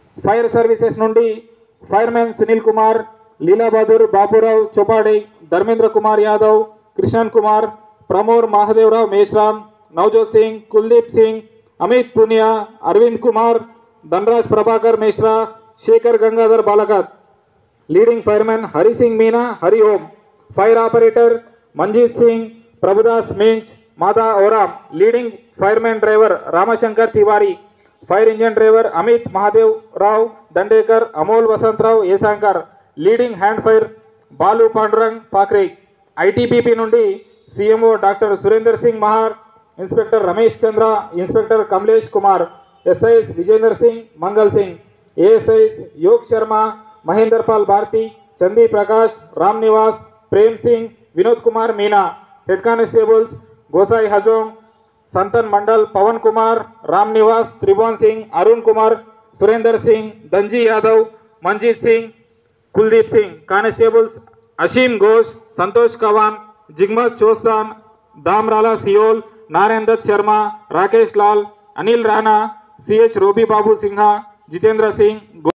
Fire services నుండి fireman Sunil Kumar Lilabahadur Baburao Chopade Dharmendra Kumar Yadav Krishnan Kumar Pramor Mahadevrao Meshram Navjot Singh Kuldeep Singh Amit Punia Arvind Kumar Dhanraj Prabhakar Mishra Shekhar Gangadhar Balkar leading fireman Hari Singh Meena Hari Om fire operator Manjeet Singh Prabhudas Minj Mada Oram leading fireman driver Ramshankar Tiwari fire engine driver Amit Mahadev Rao Dandekar Amol Vasantrao Eshankar leading hand fire Balu Pandurang Pakre ITBP నుండి CMO doctor Surender Singh Mahar inspector Ramesh Chandra inspector Kamlesh Kumar SIs Vijender Singh Mangal Singh ASIs Yog Sharma Mahender Pal Bharti Chandi Prakash Ram Niwas Prem Singh Vinod Kumar Meena head constables Gosai Hajong Santan Mandal Pawan Kumar Ram Niwas Tribhuvan Singh Arun Kumar Surender Singh Danji Yadav Manjeet Singh Kuldeep Singh constables Asheem Ghosh Santosh Kawan Jigmat Chostan Damrala Siyol Narayan Dutt Sharma Rakesh Lal Anil Rana CH రోబీ బాబు సింహా జితేంద్ర సింగ్ గో-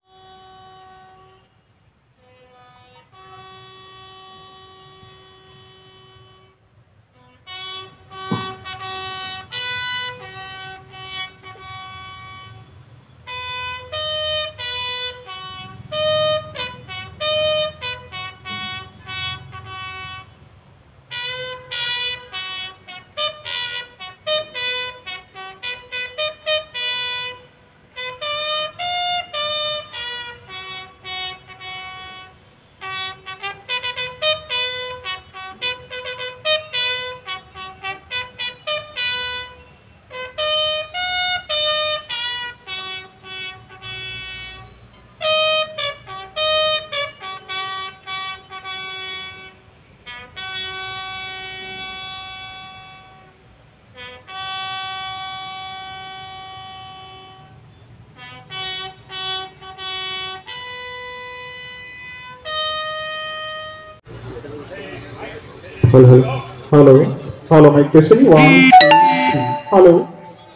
Hello, hello, hello, hello, my question, one, two, hello.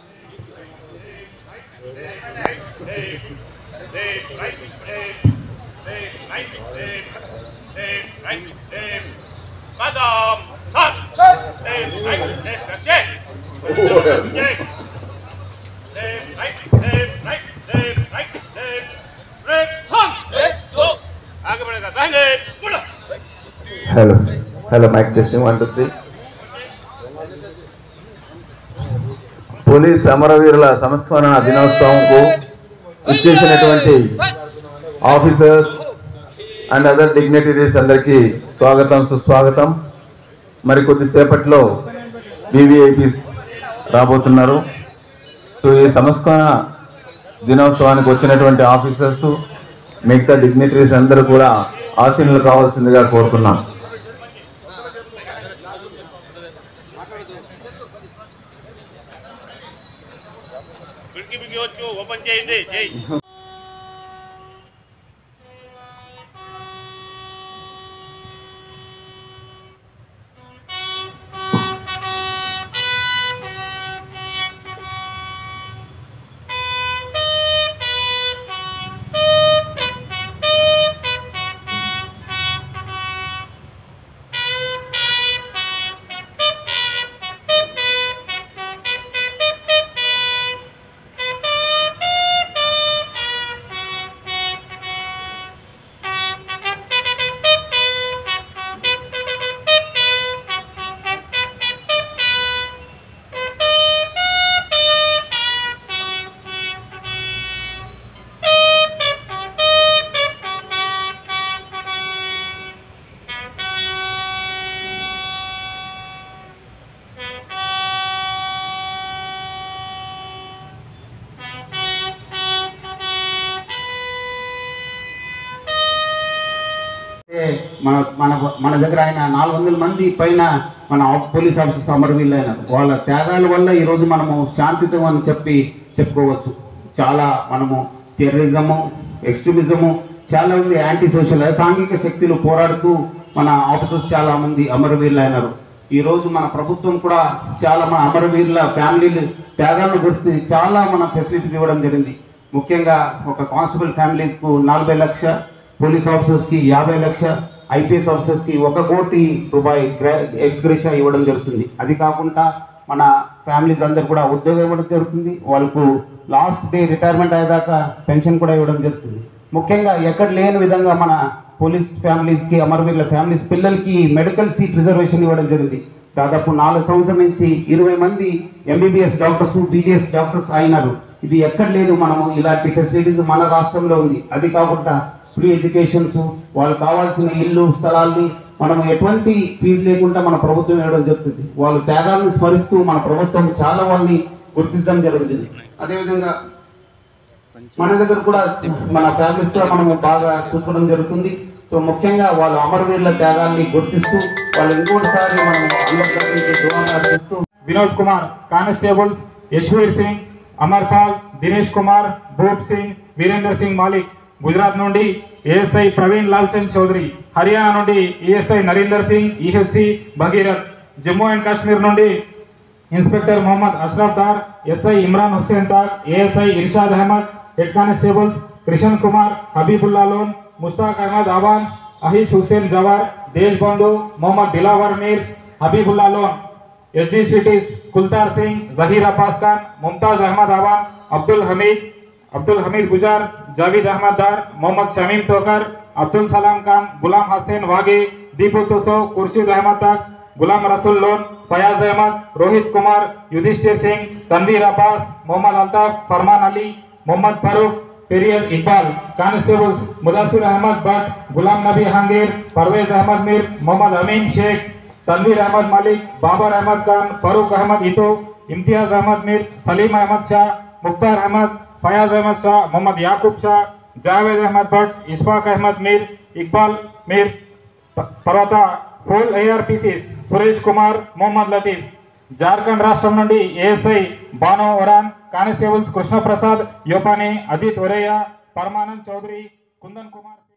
Madam, cut! Left, right, left, check! Left, check! Left, right, left, right, left, right, left, left, हम! Left, go! आगे बढ़ेगा, दाहिने, बोलो! Hello hello mike testing one two three police అమరవీరుల సంస్మరణ దినోత్సవంకు ఇచ్చేసినటువంటి officers and other dignitaries అందరికీ స్వాగతం సుస్వాగతం మరి కొద్దిసేపట్లో వివిఐపీస్ రాబోతున్నారు సో ఈ సంస్మరణ దినోత్సవానికి వచ్చినటువంటి ఆఫీసర్స్ మిగతా డిగ్నిటరీస్ అందరూ కూడా ఆశీనులు కావాల్సిందిగా కోరుతున్నాం కిటికీ బిగించవచ్చు, ఓపెన్ చేయండి, చేయి. అంటే మన మన మన దగ్గర ఆయన నాలుగు వందల మంది పైన మన ఆఫ్ పోలీస్ ఆఫీసర్స్ అమరవీరులైన వాళ్ళ త్యాగాల వల్ల ఈరోజు మనము శాంతితో అని చెప్పి చెప్పుకోవచ్చు చాలా మనము టెర్రరిజము ఎక్స్ట్రీమిజము చాలా ఉంది యాంటీ సోషల్ సాంఘిక శక్తులు పోరాడుతూ మన ఆఫీసర్స్ చాలా మంది అమరవీరులైనారు ఈ రోజు మన ప్రభుత్వం కూడా చాలా మన అమరవీరుల ఫ్యామిలీలు త్యాగాలను గురించి చాలా మన ఫెసిలిటీస్ ఇవ్వడం జరిగింది ముఖ్యంగా ఒక కానిస్టేబుల్ ఫ్యామిలీస్కు నలభై లక్ష పోలీస్ ఆఫీసర్స్కి యాభై లక్ష ఐపీఎస్ ఆఫీసర్స్కి ఒక కోటి రూపాయి ఎక్స్గ్రేషా ఇవ్వడం జరుగుతుంది అది కాకుండా మన ఫ్యామిలీస్ అందరు కూడా ఉద్యోగం ఇవ్వడం జరుగుతుంది వాళ్ళకు లాస్ట్ డే రిటైర్మెంట్ అయ్యేదాకా పెన్షన్ కూడా ఇవ్వడం జరుగుతుంది ముఖ్యంగా ఎక్కడ లేని విధంగా మన పోలీస్ ఫ్యామిలీస్కి అమరవీరుల ఫ్యామిలీస్ పిల్లలకి మెడికల్ సీట్ రిజర్వేషన్ ఇవ్వడం జరిగింది దాదాపు నాలుగు సంవత్సరం నుంచి ఇరవై మంది ఎంబీబీఎస్ డాక్టర్స్ బీడీఎస్ డాక్టర్స్ అయినారు ఇది ఎక్కడ లేదు మనము ఇలాంటి ఫెసిలిటీస్ మన రాష్ట్రంలో ఉంది అది కాకుండా ఫ్రీ ఎడ్యుకేషన్స్ వాళ్ళకి కావాల్సిన ఇల్లు స్థలాల్ని మనం ఎటువంటి ఫీజు లేకుండా మన ప్రభుత్వం ఇవ్వడం జరుగుతుంది వాళ్ళ త్యాగాలను స్మరిస్తూ మన ప్రభుత్వం చాలా వాళ్ళని గుర్తించడం జరుగుతుంది అదేవిధంగా మన దగ్గర కూడా మన ఫ్యామిలీస్ కూడా మనము బాగా చూసుకోవడం జరుగుతుంది సో ముఖ్యంగా వాళ్ళ అమరవీరుల త్యాగాల్ని గుర్తిస్తూ వాళ్ళు ఇంకోటిసారి మనం అందరికీ దూరంగా అర్పిస్తూ వినోద్ కుమార్ కానిస్టేబుల్స్ యశ్వీర్ సింగ్ అమర్పాల్ దినేష్ కుమార్ భూప్ సింగ్ వీరేందర్ సింగ్ మాలిక్ గుజరాత్ నుండి ఏఎస్ఐ ప్రవీణ్ లాల్చంద్ చౌదరి హర్యానా నుండి ESI Narinder Singh EHC Bhagirath Jammu and Kashmir నుండి inspector Mohammad Ashraf Dar SI Imran Hussain Tar ASI Irshad Ahmad head constables Kishan Kumar Habibullah Lone Mushtaq Ahmad Awan Aheed Hussain Jawar Desh Bandhu Mohammad Dilawar Mir Habibullah Lone SG CTs Kultar Singh Zaheer Abbas Khan Mumtaz Ahmad Awan Abdul Hamid Abdul Hamid Gujar Javed Ahmad Dar Mohammad Shamim Tokar Abdul Salam Khan Ghulam Haseen Wagay Deepu Tuso Khurshid Ahmad Tak Ghulam Rasool Lone Fayaz Ahmad Rohit Kumar Yudhishthir Singh Tanveer Abbas Mohammad Altaf Farman Ali Mohammad Farooq పెరియస్ ఇక్బాల్ కానిస్టేబుల్స్ ముదాసిర్ అహ్మద్ భట్ గులాం నబీ హంగీర్ పర్వేజ్ అహ్మద్ మీర్ మొహమ్మద్ అమీన్ షేక్ तनवीर अहमद मलिक बाबर अहमद खान फारूक अहमद इतो इम्तियाज अहमद मीर सलीम अहमद शाह मुख्तार अहमद फयाज अहमद शाह मोहम्मद याकूब शाह जावेद अहमद भट्ट इस्फाक अहमद मीर इकबाल मीर త- తర్వాత ఫోల్ ఏఆర్పిసిస్ సురేష్ కుమార్ మొహమ్మద్ లతీఫ్ జార్ఖండ్ రాష్ట్రం నుండి ఏఎస్ఐ బానో ఒరాన్ కానిస్టేబుల్స్ కృష్ణప్రసాద్ యోపాని అజిత్ ఒరేయా పరమానంద్ చౌదరి కుందన్ కుమార్